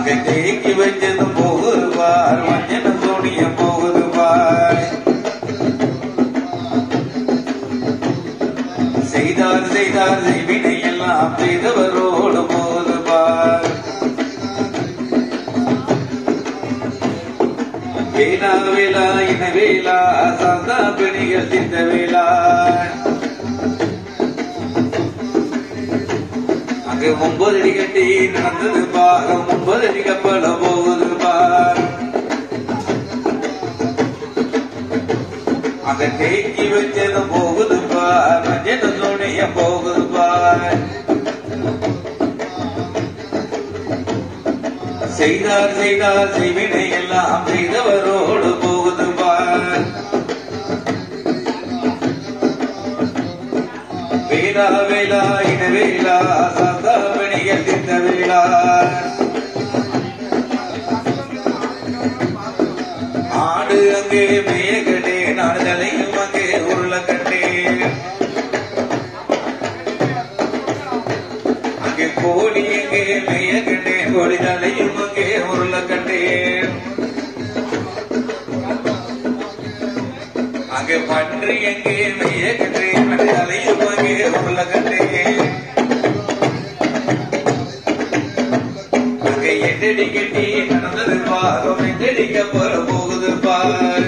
அங்கே தேக்கி வச்சது போகுது பார் மஞ்சள் சோனிய போகுது பார் செய்தார் செய்தார் செய்வினை எல்லாம் செய்தவரோடு போகுது பார் வேலா வேலா இன வேலா சாந்தா பிணிகள் சிந்த வேலா அங்கு ஒன்பது அடி கட்டி நடந்தது பாகம் ஒன்பது அடி கப்பல போகுது பார் அங்க தேக்கி வச்சது போகுது பார் மஞ்சள் சோனிய போகுது பார் செய்தார் செய்தார் செய்வினை எல்லாம் செய்தவரோடு போகுது பார் வேலா வேலா இன வேலா சந்தா பணிகள் திந்த வேலா ஆடு அங்கே மேய கட்டே நாடு தலையும் அங்கே உருள கட்டே அங்கே கோழி எங்கே மேய கட்டே கோழி தலையும் அங்கே உருள கட்டே அங்கே பன்றி எங்கே மேய கட்டே பன்றி தலையும் அங்கே உருள கட்டே அங்கே எட்டடி கட்டி நடந்தது பாகம் எட்டடிக்க போற போகுது பார்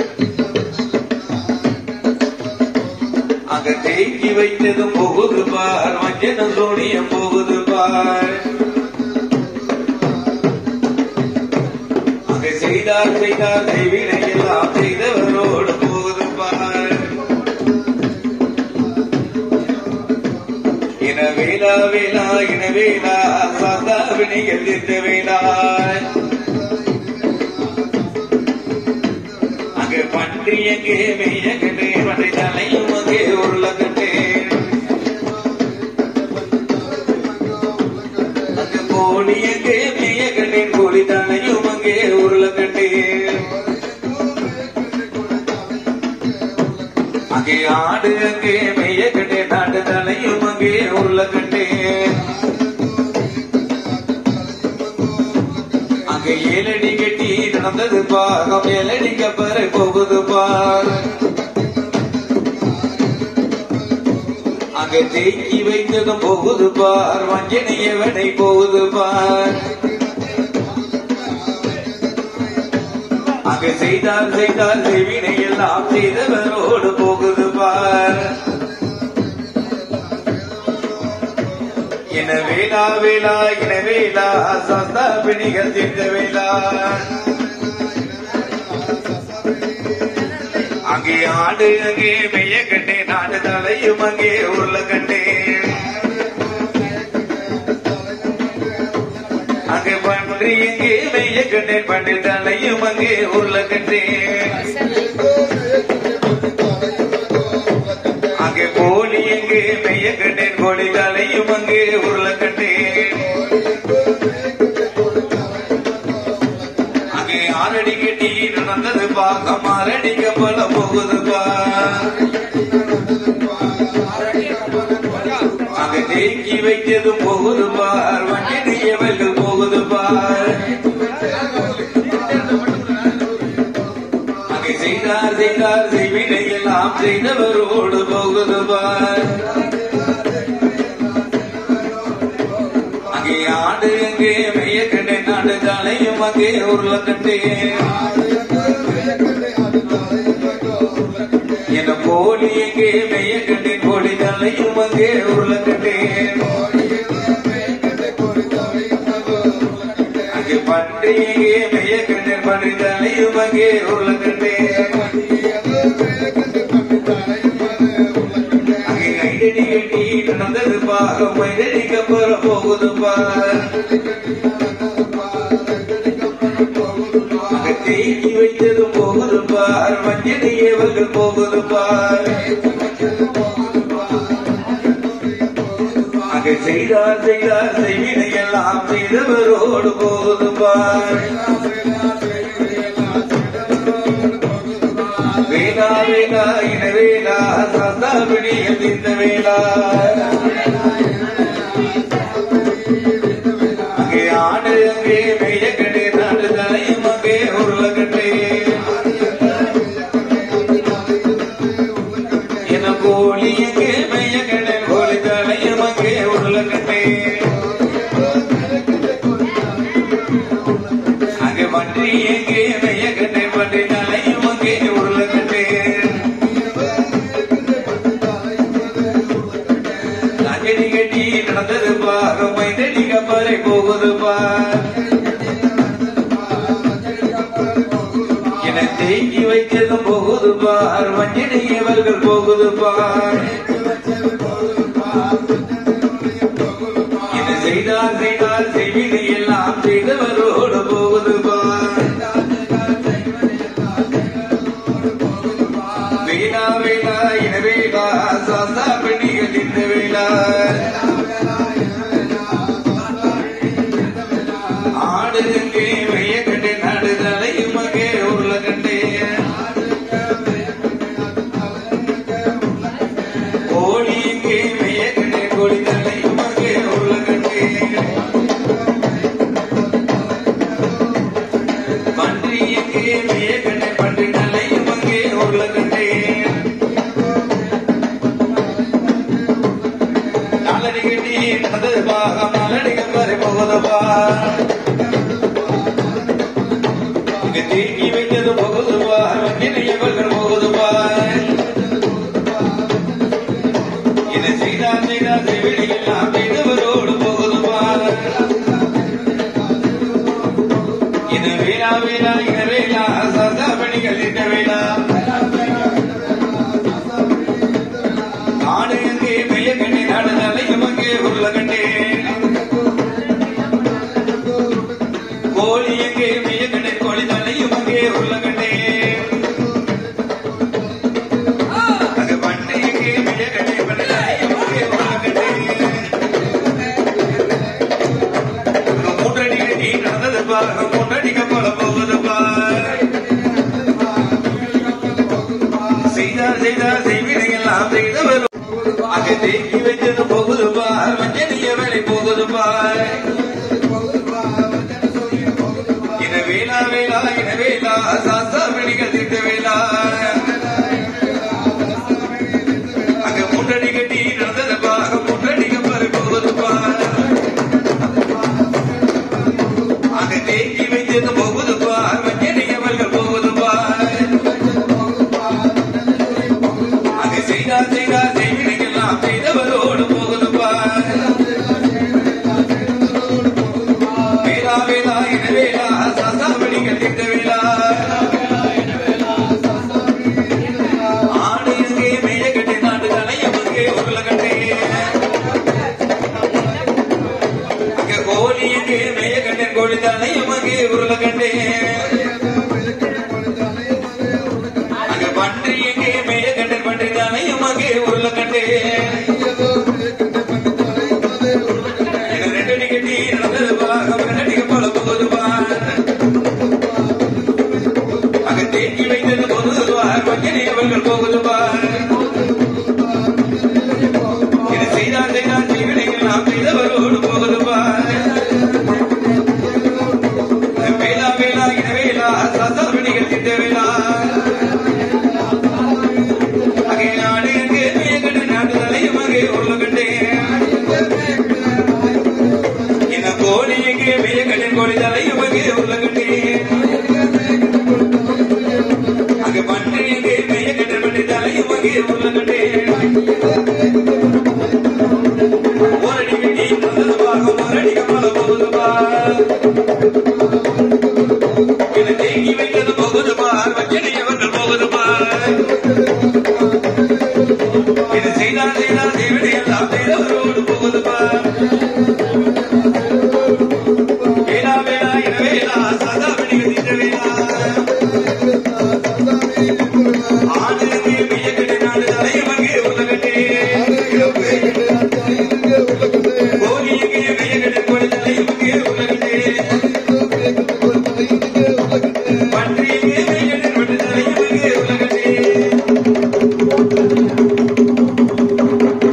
அங்க தேக்கி வைத்ததும் போகுது பார் மஞ்சள் சோனியம் போகுது பார் அங்க செய்தார் செய்தார் செய்வினை எல்லாம் செய்தவரோடு போகுது பார் இன வேலா வேலா இன வேலா சாந்தா வினைகள் தீர்த்த வேலா அங்கே பன்றி எங்கே மெய்ய கட்டே பன்றி தலையும் அங்கே உருள கட்டே அங்கே கோழி எங்கே மெய்ய கட்டே கோழி தலையும் அங்கே உருள கட்டே அங்கே ஆடு அங்கே மெய்ய கட்டே நாட்டு தலையும் அங்கே உருள கட்டே அங்கே ஏழடி கட்டி நடந்தது பாகம் ஏழடி கப்பரை போகுது பார் அங்கே தேக்கி வைத்ததும் போகுது பார் வஞ்சனையவனை போகுது பார் அங்கே செய்தால் செய்தால் செய்வினை எல்லாம் செய்தவரோடு போகுது பார் என வேளா வேளா என வேளா சந்தா பிணிகள் தீர்த்த வேளா அங்கே ஆடு அங்கே மெய்ய கண்டே நாடு தலையும் அங்கே உருள கண்டே அங்கே பன்றி எங்கே மெய்ய கண்டேன் பன்றி தலையும் அங்கே உருள கண்டே அங்கே கோழி எங்கே மெய்ய கண்டேன் கோழி தலையும் அங்கே உருள கண்டேன் அங்கே ஆறடி கட்டி நடந்தது பாகம் ஆறடி கப்பல போகுது பா அங்கே தேக்கி வைத்ததும் போகுது பார் வண்டியவர்கள் போகுது பார் அங்கே செய்தார் செய்தார் செய்வினை எல்லாம் செய்தவரோடு போகுது பார் அங்கே ஆடு அங்கே மெய்ய கண்டே நாடு தலையும் அங்கே உருள கண்டே என கோழி எங்கே மெய்ய கண்டே கோழி தலையும் அங்கே உருள கண்டே அங்கே பன்றி எங்கே மெய்ய கண்டே பன்றி தலையும் அங்கே உருள கண்டே அங்கே ஐடடி கட்டி நடந்தது பாகம் ஐடடி கப்பற போகுது பார் அங்கே தேக்கி வைத்தது போகுது பார் மஞ்சள் போகுது பார் அங்கே செய்தார் செய்தார் செய்வினை எல்லாம் செய்தவரோடு போகுது பார் வேலா வேலா இன வேலா சந்தா பிடியில் இந்த வேலா அங்கே ஆடு அங்கே போகுது பார் என தேக்கி வைத்ததும் போகுது பார் வஞ்சினியவர்கள் போகுது பார் என்ன செய்தால் செய்தால் செய்வினை எல்லாம் செய்தவரோடு போகுது பார் வேளா வேளா இன வேளா சாஸ்தா பெண்ணிகள் இந்த வேளா ஆடு எங்கே மைய கண்டே நாடு தலையும் அங்கே உருள கண்டே கோழி எங்கே மைய கண்டே கோழி தலையும் அங்கே உருள கண்டே பன்றி எங்கே மைய கண்டே பன்றி தலையும் அங்கே உருள கண்டே நாளடி கட்டி நடந்தது பாகம் நாளடி கம்பரை போகுதப்பா இங்க தேக்கி வைத்தது போகுதுப்பா வங்கினையவர்கள் போகுதுப்பா இதை செய்தா செய்தா செய்விடி எல்லாம் செய்தவரோடு போகுதுப்பா இது வேளா வேளா இன வேளா சசா பணிகள் இந்த வேளா நாடு எங்கே மெய்ய கண்டே நாடு தலையும் அங்கே உருள கண்டே கோழி எங்கே மெய்ய கண்டே கோழி தலையும் அங்கே உருள கண்டே அங்க பண்ணை எங்கே மெய்ய கண்டே பண்ணை தலையும் அங்கே உருள கண்டே அங்க மூன்றடி கட்டி நடந்தது பார் மூன்றடி கப்பல போகுது பார் செய்தார் செய்தார் செய்வினை எல்லாம் செய்தவர் அங்க தேக்கி வைத்தது போகுது பார் மஞ்சளிய வேலை போகுது பார் இன வேளா வேளா இன வேளா சாஸ்தா வெளிகள் திட்ட வேளா அங்க மூன்றடி கட்டி நடந்தது பார் மூன்றடி கப்பல் போகுது பார் அங்க தேக்கி வைத்தது போகுது பார் மஞ்சளியவர்கள் போகுது பார் அங்க செய்தா செய்தா செய்வினையெல்லாம் செய்தவரோடு போகுது பார் வேளா வேளா இன வேளா சாசாவடிகள் திட்ட வேளா ஆடு எங்கே மேய கட்டி நாடு தலையம் அங்கே உருள கட்டே அங்க கோழி எங்கே மேய கட்டேன் கோழி தலையம் அங்கே உருள கண்டே அங்க பன்றி எங்கே மேய கண்டேன் பன்றி தலையும் அங்கே உருள கண்டே எங்க ரெண்டு டிக்கெட்டி நடந்தது பாகம் ரெண்டு டிக்கெட் போல போகுது பார் அங்க தேக்கி வைத்தது போகுது பார் பஞ்சனி அவர்கள் போகுது பார் இது செய்தால் செய்தால் செய்வினைகள் நாம் செய்தவரோடு போகுது பார் வேளா வேளா இன வேளா சசாவணிகள் திட்ட வேளா அங்கே நாடு எங்கே மேகடு நாடு தலையும் அங்கே உருள கண்டேன் இந்த கோழி எங்கே மேகடின் கோழி தலையும் அங்கே உருள கண்டேன் அங்கே பன்றி எங்கே மேகடின் பன்றி தலையும் அங்கே உருள கண்டேன் ஓரடி கட்டி நல்லது பாகம் ஓரடி கமல போகுது பார் இது தேங்கி வைத்தது போகுது பார் வச்சனையவர்கள் போகுது பார் இது செய்தால் செய்தால் செய்வதை எல்லாம் செய்தவரோடு போகுது பார் வேளா வேளா இன வேளா சதா வெடிகள் இந்த வேளா ஆடு எங்கே மெய்யக்கடை நாடு தலையும் அங்கே உலகட்டே கோழி எங்கே மெய்யக்கடை கோழி தலையும் அங்கே உலகட்டே பன்றி எங்கே மெய்யக்கடை பன்றி தலையும் அங்கே உலகட்டே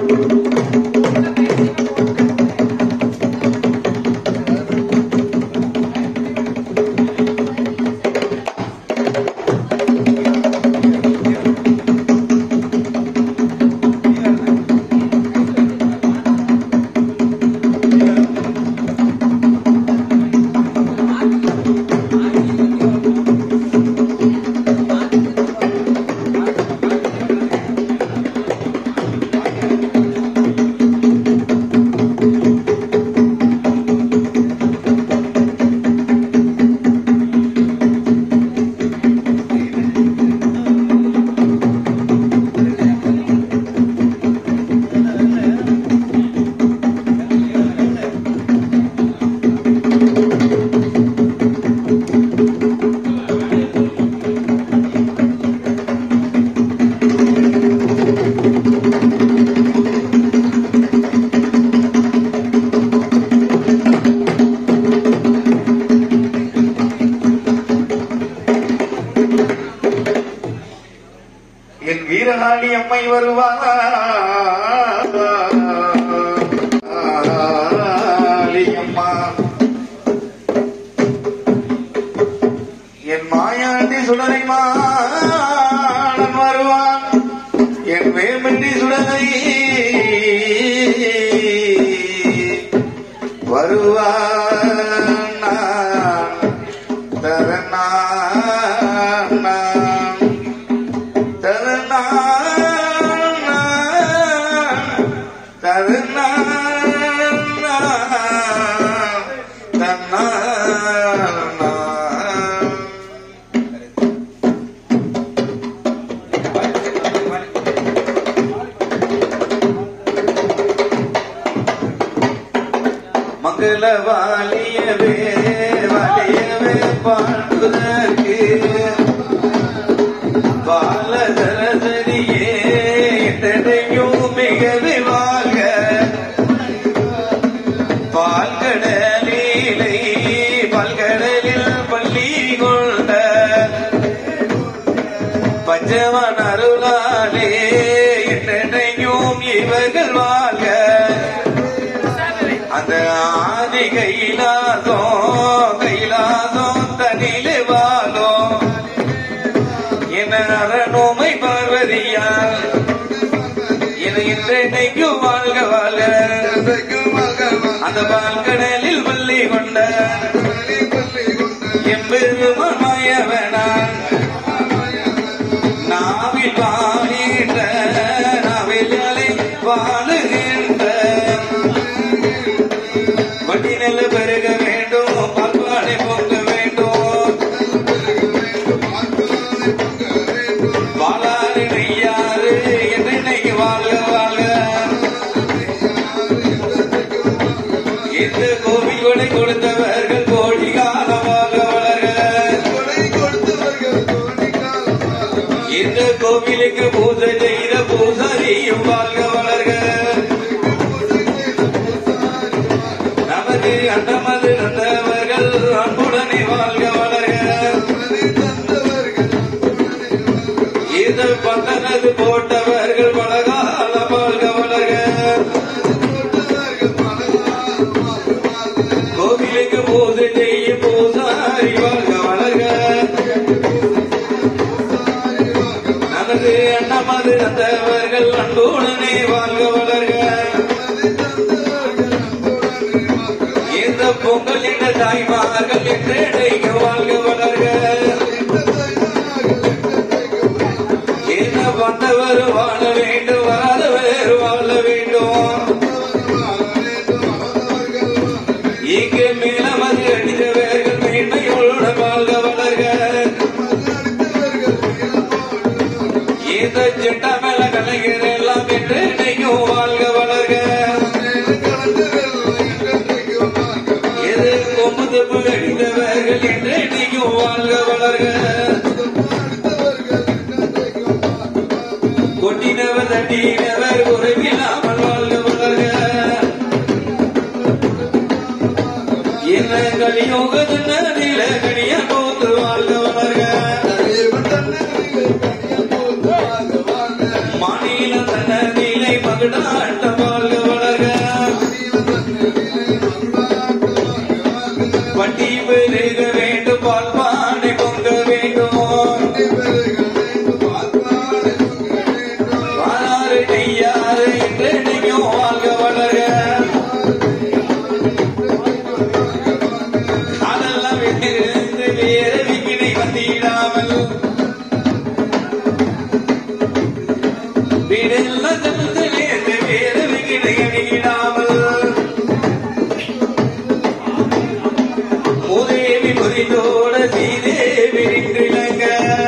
காளி அம்மை வருவாளியம்மா என் மாயாண்டி சுடலை மாடன் வருவான் என் வேமின்றி சுடலை வருவான் நான் தரநான் நான் மங்கள வாலியவே வாலியவே பாடுதற்கு பாலதரதரியே எத்தனையும் மிகவே வாழ்க பால்கடலிலை பல்கடலில் பள்ளி கொண்ட பஞ்சவன் அருளாலே என்னையும் இவர்கள் வாழ்க அந்த ஆதி கைலாசம் கைலாசம் தனிலே வாழும் என்ன அரணுமை பார்வதியால் என இன்றைக்கு வாழ்க வாழ்க அந்த பால்கடலில் வள்ளி கொண்ட எம்பெருமான் மாயவனான் நாவில் வாழின்ற நாவில் அலை வாழுகின்ற வட்டி நெல் பெருக வேண்டும் பால்பாடை பொங்க வேண்டும் வாழாறு நெய்யாறு என்னைக்கு வாழ்க வாழ்க இந்த கோவில் கொடை கொடுத்தவர்கள் கோடி காலம் வாழ்க வளர்க இந்த கோவிலுக்கு பூஜை செய்த பூசாரியும் வாழ்க வளர்க நமது அண்டமது நந்தவர்கள் அன்புடனே வாழ்க வளர்க இந்த பந்தனது போட்டவர்கள் பலகால வாழ்க வளர்க கோவிலுக்கு பூஜை செய்யும் பூசாரி வாழ்க வளர்க நமது அண்ணமது நந்தவர்கள் அன்புடனே வாழ்க வளர்க இந்த பொங்கல் என்ற தாய்மார்கள் என்றைக்கு வாழ்க வளர்க என்ன வந்தவர் வாழ வேண்டும் வராதவர் வாழ வேண்டும் இங்கு மேலமது அடித்தவர்கள் மேன்மையுடன் வாழ்க வளர்க இந்த செட்ட மேல கலைஞர் எல்லாம் என்று நீயும் வாழ்க வளர்க எது கொம்பு தப்பு அடித்தவர்கள் என்று நீயும் வாழ்க வளர்க கொட்டினவர் தட்டினவர் குறைவில்லாமல் வாழ்க வளர்க என்ன கலியோக நதியில கனிய போத்து வாழ்க வளர்க மாநில தன்னதியிலை மகடாட்ட வாழ்க வளர்க வட்டி பெருக வேண்டும் பால் பானை பொங்க வேண்டும் வாழாறு நெய்யாறு என்று நீயும் வாழ்க வளர்க அதெல்லாம் விட்டிருந்து வேறு விக்கினை வந்திடாமல் வீடெல்லாம் செலுத்திலேந்து வேறு விக்கினை அணியிடாமல் மூதேவி முறிந்தோட சீதேவி நின்றிலங்க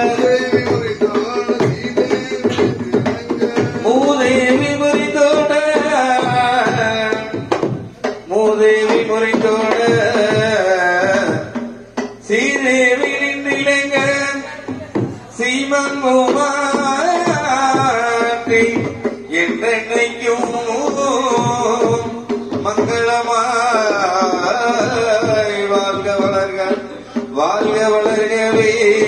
மூதேவி முறிந்தோட மூதேவி முறிந்தோட சீதேவி நின்றிலங்க சீமன் மாற்றி என்றென்னைக்கும் மங்களமாய் வாழ்க வளர்க வாழ்க வளர்கவே